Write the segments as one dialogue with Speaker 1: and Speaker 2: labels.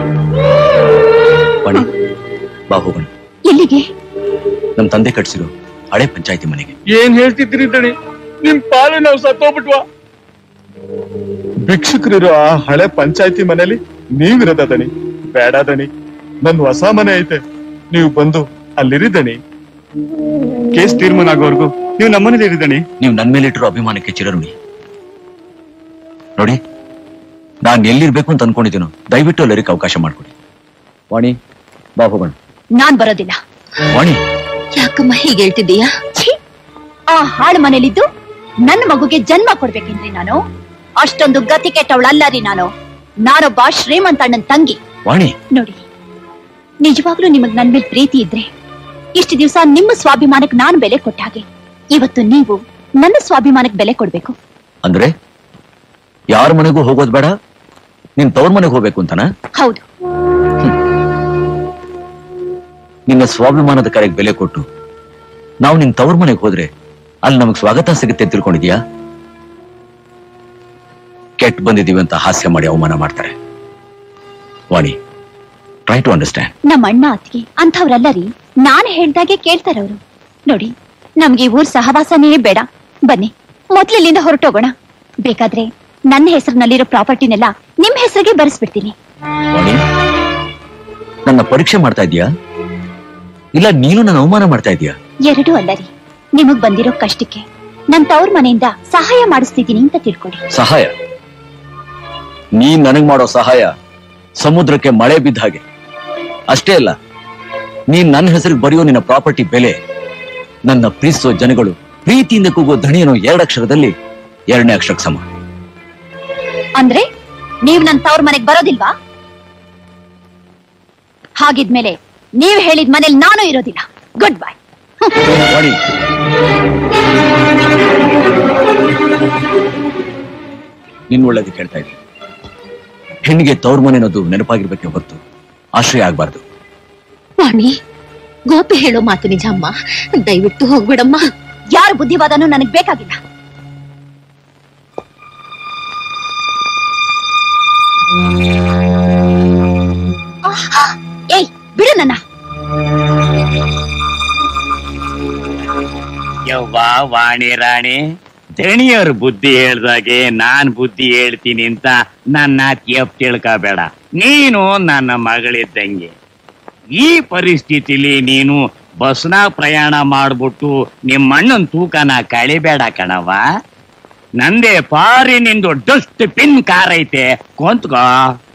Speaker 1: ವಾಣಿ ಬಾ ಹೋಗೋಣ
Speaker 2: ಎಲ್ಲಿಗೆ
Speaker 1: ನಮ್ ತಂದೆ ಕಟ್ಸಿರೋ ಹಳೆ ಪಂಚಾಯತಿ ಮನೆಗೆ
Speaker 3: ಏನ್ ಹೇಳ್ತಿದ್ರಿ ದಣಿ ನಿಮ್ ಪಾಲು ನಾವು ಸತ್ತೋಗ್ಬಿಟ್ವಾ ಭಿಕ್ಷುಕರಿರೋ ಆ ಹಳೆ ಪಂಚಾಯತಿ ಮನೇಲಿ ನೀವಿರದ ದಣಿ ಬೇಡ ದಣಿ ನನ್ ಹೊಸ ಮನೆ ಐತೆ ನೀವು ಬಂದು ಅಲ್ಲಿರಿ ದಣಿ ಕೇಸ್ ತೀರ್ಮಾನ ಆಗೋವರೆಗೂ ನೀವು ನಮ್ಮನೇಲಿ ಇರಿ ದಣಿ
Speaker 1: ನೀವು ನನ್ ಮೇಲಿಟ್ಟಿರೋ ಅಭಿಮಾನಕ್ಕೆ ಚಿರಋಣಿ ನೋಡಿ ನಾನ್ ಎಲ್ಲಿರ್ಬೇಕು ಅಂತ ಅನ್ಕೊಂಡಿದ್ದೀನೋ ದಯವಿಟ್ಟು ಅಲ್ಲರಿಕ್ ಅವಕಾಶ ಮಾಡ್ಕೊಡಿ ವಾಣಿ ಬಾ ಹೋಗೋಣ
Speaker 2: ನಾನ್ ಬರೋದಿಲ್ಲ
Speaker 1: ವಾಣಿ
Speaker 2: ಯಾಕಮ್ಮ ಹೀಗೆ ಹೇಳ್ತಿದ್ದೀಯಾ ಆ ಹಾಳು ಮನೇಲಿದ್ದು ನನ್ನ ಮಗುಗೆ ಜನ್ಮ ಕೊಡ್ಬೇಕೇನ್ರಿ ನಾನು ಅಷ್ಟೊಂದು ಗತಿ ಕೆಟ್ಟವಳಲ್ಲರಿ ನಾನು ನಾನೊಬ್ಬ ಶ್ರೀಮಂತ ಅಣ್ಣನ್ ತಂಗಿ
Speaker 1: ವಾಣಿ
Speaker 2: ನೋಡಿ ನಿಜವಾಗ್ಲೂ ನಿಮಗ್ ನನ್ ಮೇಲೆ ಪ್ರೀತಿ ಇದ್ರೆ ಇಷ್ಟು ದಿವಸ ನಿಮ್ಮ ಸ್ವಾಭಿಮಾನಕ್ಕೆ ನಾನು ಬೆಲೆ ಕೊಟ್ಟ ಹಾಗೆ ಇವತ್ತು ನೀವು ನನ್ನ ಸ್ವಾಭಿಮಾನಕ್ಕೆ ಬೆಲೆ ಕೊಡ್ಬೇಕು
Speaker 1: ಅಂದ್ರೆ ಯಾರ ಮನೆಗೂ ಹೋಗೋದ್ ಬೇಡ ನಿನ್ ತವ್ರ ಮನೆಗೆ ಹೋಗ್ಬೇಕು ಅಂತನಾ
Speaker 2: ಹೌದು
Speaker 1: ನಿನ್ನ ಸ್ವಾಭಿಮಾನದ ಕರೆಗೆ ಬೆಲೆ ಕೊಟ್ಟು ನಾವು ನಿನ್ ತವ್ರ ಮನೆಗೆ ಹೋದ್ರೆ ಅಲ್ಲಿ ನಮಗ್ ಸ್ವಾಗತ ಸಿಗುತ್ತೆ ಅಂತ ತಿಳ್ಕೊಂಡಿದ್ಯಾ ಕೆಟ್ಟ ಬಂದಿದೀವಿ ಅಂತ ಹಾಸ್ಯ ಮಾಡಿ ಅವಮಾನ ಮಾಡ್ತಾರೆ ವಾಣಿ ಟ್ರೈ ಟು ಅಂಡರ್ಸ್ಟ್ಯಾಂಡ್
Speaker 2: ನಮ್ಮ ಅಣ್ಣ ಅತ್ತಿಗೆ ಅಂಥವ್ರಲ್ಲ ರೀ ನಾನು ಹೇಳ್ದಾಗೆ ಕೇಳ್ತಾರವ್ರು ನೋಡಿ ನಮ್ಗೆ ಈ ಊರ್ ಸಹವಾಸನೇ ಬೇಡ ಬನ್ನಿ ಮೊದ್ಲು ಇಲ್ಲಿಂದ ಹೊರಟೋಗೋಣ ಬೇಕಾದ್ರೆ ನನ್ನ ಹೆಸರಿನಲ್ಲಿರೋ ಪ್ರಾಪರ್ಟಿನೆಲ್ಲ ನಿಮ್ ಹೆಸರಿಗೆ ಬರೆಸ್ಬಿಡ್ತೀನಿ
Speaker 1: ವಾಣಿ ನನ್ನ ಪರೀಕ್ಷೆ ಮಾಡ್ತಾ ಇದೀಯಾ ಇಲ್ಲ ನೀನು ನನ್ನ ಅವಮಾನ ಮಾಡ್ತಾ ಇದೀಯಾ
Speaker 2: ಎರಡೂ ಅಲ್ಲ ರೀ ನಿಮಗ್ ಬಂದಿರೋ ಕಷ್ಟಕ್ಕೆ ನನ್ ತವ್ರ ಮನೆಯಿಂದ ಸಹಾಯ ಮಾಡಿಸ್ತಿದ್ದೀನಿ ಅಂತ ತಿಳ್ಕೊಡಿ
Speaker 1: ಸಹಾಯ ನೀ ನನಗ್ ಮಾಡೋ ಸಹಾಯ ಸಮುದ್ರಕ್ಕೆ ಮಳೆ ಬಿದ್ದ ಹಾಗೆ ಅಷ್ಟೇ ಅಲ್ಲ ನೀನ್ ನನ್ನ ಹೆಸರಿಗೆ ಬರೆಯೋ ನಿನ್ನ ಪ್ರಾಪರ್ಟಿ ಬೆಲೆ ನನ್ನ ಪ್ರೀತಿಸೋ ಜನಗಳು ಪ್ರೀತಿಯಿಂದ ಕೂಗೋ ಧಣಿಯನು ಎರಡಕ್ಷರದಲ್ಲಿ ಎರಡನೇ ಅಕ್ಷರಕ್ಕೆ ಸಮ
Speaker 2: ಅಂದ್ರೆ ನೀವ್ ನನ್ ತವ್ರ ಮನೆಗ್ ಬರೋದಿಲ್ವಾ ಹಾಗಿದ್ಮೇಲೆ ನೀವ್ ಹೇಳಿದ ಮನೇಲಿ ನಾನು ಇರೋದಿಲ್ಲ ಗುಡ್ ಬೈ
Speaker 1: ವಾಣಿ ನಿನ್ ಒಳ್ಳೇದು ಕೇಳ್ತಾ ಇದ್ದೀನಿ ಹೆಣ್ಣಿಗೆ ತವ್ರ ಮನೆ ಅನ್ನೋದು ನೆನಪಾಗಿರ್ಬೇಕೆ ಹೊರತು ಆಶ್ರಯ ಆಗ್ಬಾರ್ದು
Speaker 4: ವಾಣಿ ಗೋಪಿ ಹೇಳೋ ಮಾತು ನಿಜ ಅಮ್ಮ ದಯವಿಟ್ಟು ಹೋಗ್ಬಿಡಮ್ಮ
Speaker 2: ಯಾರ ಬುದ್ಧಿವಾದನೂ ನನಗ್ ಬೇಕಾಗಿಲ್ಲ ಏಯ್ ಬಿಡು ನನ್ನ
Speaker 5: ಯವ್ವ ವಾಣಿ ರಾಣಿ ದಣಿಯವ್ರ ಬುದ್ಧಿ ಹೇಳ್ದಾಗೆ ನಾನ್ ಬುದ್ಧಿ ಹೇಳ್ತೀನಿ ಅಂತ ನನ್ನ ಎಪ್ ತಿಳ್ಕೋಬೇಡ ನೀನು ನನ್ನ ಮಗಳಿದ್ದಂಗೆ ಈ ಪರಿಸ್ಥಿತಿಲಿ ನೀನು ಬಸ್ನಾಗ ಪ್ರಯಾಣ ಮಾಡ್ಬಿಟ್ಟು ನಿಮ್ಮ ಅಣ್ಣನ್ ತೂಕನ ಕಳಿಬೇಡ ಕಣವ್ವ ನಂದೇ ಪಾರಿ ನಿಂದು ಡಸ್ಟ್ ಪಿನ್ ಕಾರ್ ಐತೆ ಕೊಂತ್ಕೋ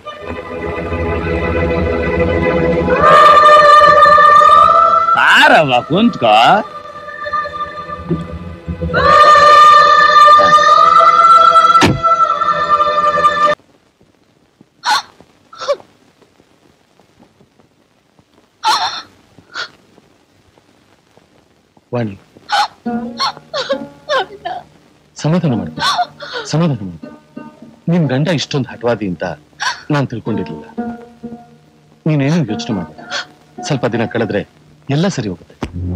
Speaker 5: ಕಾರವ್ವ ಕುಂತ್ಕೋ
Speaker 3: ವಾಣಿ ಸಮಾಧಾನ ಮಾಡ್ಕೊ ಸಮಾಧಾನ ಮಾಡ್ಕೊ ನಿನ್ ಗಂಡ ಇಷ್ಟೊಂದು ಹಠವಾದಿ ಅಂತ ನಾನ್ ತಿಳ್ಕೊಂಡಿರ್ಲಿಲ್ಲ ನೀನೇನು ಯೋಚನೆ ಮಾಡ ಸ್ವಲ್ಪ ದಿನ ಕಳೆದ್ರೆ ಎಲ್ಲ ಸರಿ ಹೋಗುತ್ತೆ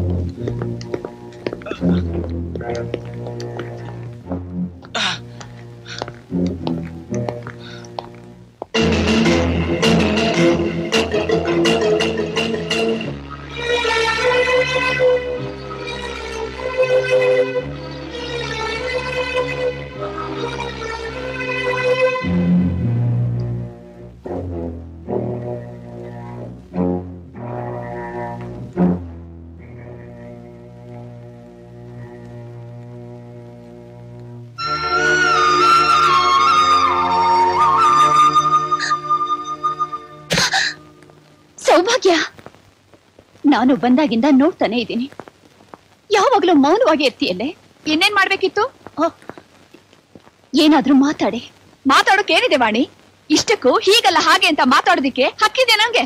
Speaker 2: ಸೌಭಾಗ್ಯ ನಾನು ಬಂದಾಗಿಂದ ನೋಡ್ತಾನೆ ಇದ್ದೀನಿ ಯಾವಾಗ್ಲೂ ಮೌನವಾಗಿ ಇರ್ತೀಯಲ್ಲೇ
Speaker 6: ಇನ್ನೇನ್ ಮಾಡ್ಬೇಕಿತ್ತು
Speaker 2: ಏನಾದ್ರೂ ಮಾತಾಡಿ
Speaker 6: ಮಾತಾಡೋಕ್ ಏನಿದೆ ವಾಣಿ ಇಷ್ಟಕ್ಕೂ ಹೀಗಲ್ಲ ಹಾಗೆ ಅಂತ ಮಾತಾಡೋದಿಕ್ಕೆ ಹಕ್ಕಿದೆ ನಂಗೆ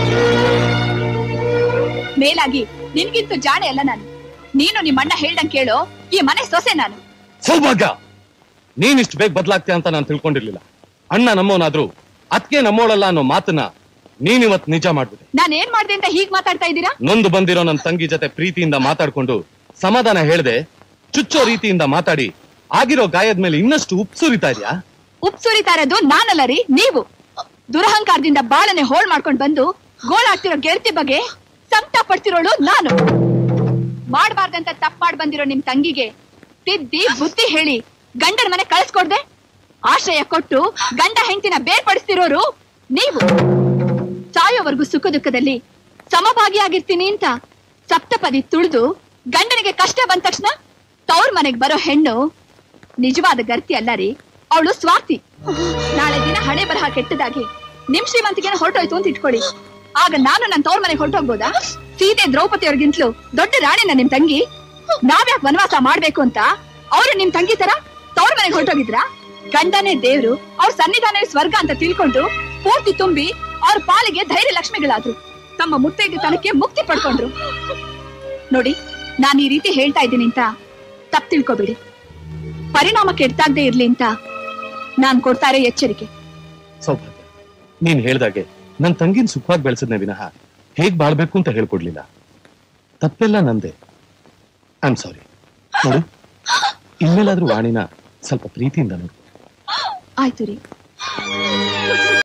Speaker 6: ಮೇಲಾಗಿ ನಿನ್ಗಿಂತೂ ಜಾಣೆ ಅಲ್ಲ ನಾನು ನೀನು ನಿಮ್ಮಣ್ಣ ಹೇಳ್ದಂಗ್ ಕೇಳೋ ಈ ಮನೆ ಸೊಸೆ ನಾನು
Speaker 3: ಸೌಭಾಗ್ಯ ನೀನ್ ಇಷ್ಟು ಬೇಗ ಬದಲಾಗ್ತೀಯ ಅಂತ ನಾನು ತಿಳ್ಕೊಂಡಿರ್ಲಿಲ್ಲ ಅಣ್ಣ ನಮ್ಮವನಾದ್ರು ಅತ್ಗೆ ನಮ್ಮೋಳಲ್ಲ ಅನ್ನೋ ಮಾತನ್ನ ನೀನ್ ಇವತ್ ನಿಜ ಮಾಡ್ಬಿಟ್ಟೆ
Speaker 6: ನಾನ್ ಏನ್ ಮಾಡ್ದೆ ಅಂತ ಹೀಗ್ ಮಾತಾಡ್ತಾ ಇದ್ದೀರಾ
Speaker 3: ನೊಂದು ಬಂದಿರೋ ನನ್ನ ತಂಗಿ ಜೊತೆ ಪ್ರೀತಿಯಿಂದ ಮಾತಾಡ್ಕೊಂಡು ಸಮಾಧಾನ ಹೇಳ್ದೆ ಚುಚ್ಚೋ ರೀತಿಯಿಂದ ಮಾತಾಡಿ ಆಗಿರೋ ಗಾಯದ ಮೇಲೆ ಇನ್ನಷ್ಟು ಉಪ್ಸುರಿತಾ ಇದ್ಯಾ
Speaker 6: ಉಪ್ ಸುರಿತಾ ಇರೋದು ನಾನಲ್ಲ ರೀ ನೀವು ದುರಹಂಕಾರದಿಂದ ಬಾಳನೆ ಹೋಳ್ ಮಾಡ್ಕೊಂಡ್ ಬಂದು ಗೋಳಾಡ್ತಿರೋ ಗೆಳತಿ ಬಗ್ಗೆ ಸಂಕಟ ಪಡ್ತಿರೋಳು ನಾನು ಮಾಡ್ಬಾರ್ದಂತ ತಪ್ಪು ಮಾಡ್ ಬಂದಿರೋ ನಿಮ್ ತಂಗಿಗೆ ತಿದ್ದಿ ಬುದ್ಧಿ ಹೇಳಿ ಗಂಡನ ಮನೆ ಕಳಿಸ್ಕೊಡ್ದೆ ಆಶ್ರಯ ಕೊಟ್ಟು ಗಂಡ ಹೆಂಡತಿನ ಬೇರ್ಪಡಿಸ್ತಿರೋರು ನೀವು ಸಾಯೋವರೆಗೂ ಸುಖ ದುಃಖದಲ್ಲಿ ಸಮಭಾಗಿಯಾಗಿರ್ತೀನಿ ಅಂತ ಸಪ್ತಪದಿ ತುಳಿದು ಗಂಡನಿಗೆ ಕಷ್ಟ ಬಂದ ತಕ್ಷಣ ತವ್ರ ಮನೆಗ್ ಬರೋ ಹೆಣ್ಣು ನಿಜವಾದ ಗರ್ತಿ ಅಲ್ಲ ರೀ ಅವಳು ಸ್ವಾರ್ಥಿ ನಾಳೆ ದಿನ ಹಣೆ ಬರಹ ಕೆಟ್ಟದಾಗಿ ನಿಮ್ ಶ್ರೀಮಂತಿಗೆನ ಹೊರಟೋಯ್ತು ಅಂತ ಇಟ್ಕೊಳ್ಳಿ ಆಗ ನಾನು ನನ್ನ ತವ್ರ ಮನೆಗೆ ಹೊರಟೋಗ್ಬೋದಾ ಸೀತೆ ದ್ರೌಪದಿ ಅವ್ರಿಗಿಂತಲೂ ದೊಡ್ಡ ರಾಣಿನ ನಿಮ್ ತಂಗಿ ನಾವ್ಯಾಕ್ ವನವಾಸ ಮಾಡ್ಬೇಕು ಅಂತ ಅವ್ರು ನಿಮ್ ತಂಗಿ ತರ ತವ್ರ ಮನೆಗೆ ಹೊರಟೋಗಿದ್ರ ಗಂಡನೇ ದೇವ್ರು ಅವ್ರ ಸನ್ನಿಧಾನವೇ ಸ್ವರ್ಗ ಅಂತ ತಿಳ್ಕೊಂಡು ಪೂರ್ತಿ ತುಂಬಿ ಅವ್ರ ಪಾಲಿಗೆ ಧೈರ್ಯ ಲಕ್ಷ್ಮಿಗಳಾದ್ರು ತಮ್ಮ ಮುತ್ತೈದೆತನಕ್ಕೆ ಮುಕ್ತಿ ಪಡ್ಕೊಂಡ್ರು ನೋಡಿ ನಾನು ಈ ರೀತಿ ಹೇಳ್ತಾ ಇದ್ದೀನಿ ಅಂತ ತಪ್ಪು ತಿಳ್ಕೊಬೇಡಿ ಪರಿಣಾಮ ಕೆಡ್ತಾಗ್ದೇ ಇರ್ಲಿ ಅಂತ ನಾನ್ ಕೊಡ್ತಾ ಇರೋ ಎಚ್ಚರಿಕೆ
Speaker 3: ಸೌಭಾಗ್ಯ ನೀನ್ ಹೇಳ್ದಾಗೆ ನನ್ ತಂಗಿನ ಸುಖವಾಗಿ ಬೆಳೆಸದ್ನೆ ವಿನಃ ಹೇಗ್ ಬಾಳ್ಬೇಕು ಅಂತ ಹೇಳ್ಕೊಡ್ಲಿಲ್ಲ ತಪ್ಪೆಲ್ಲ ನಂದೆ ಐ ಆಮ್ ಸಾರಿ ನೋಡು ಇನ್ಮೇಲಾದ್ರೂ ವಾಣಿನ ಸ್ವಲ್ಪ ಪ್ರೀತಿಯಿಂದ ನೋಡು
Speaker 6: ಆಯ್ತು ರೀ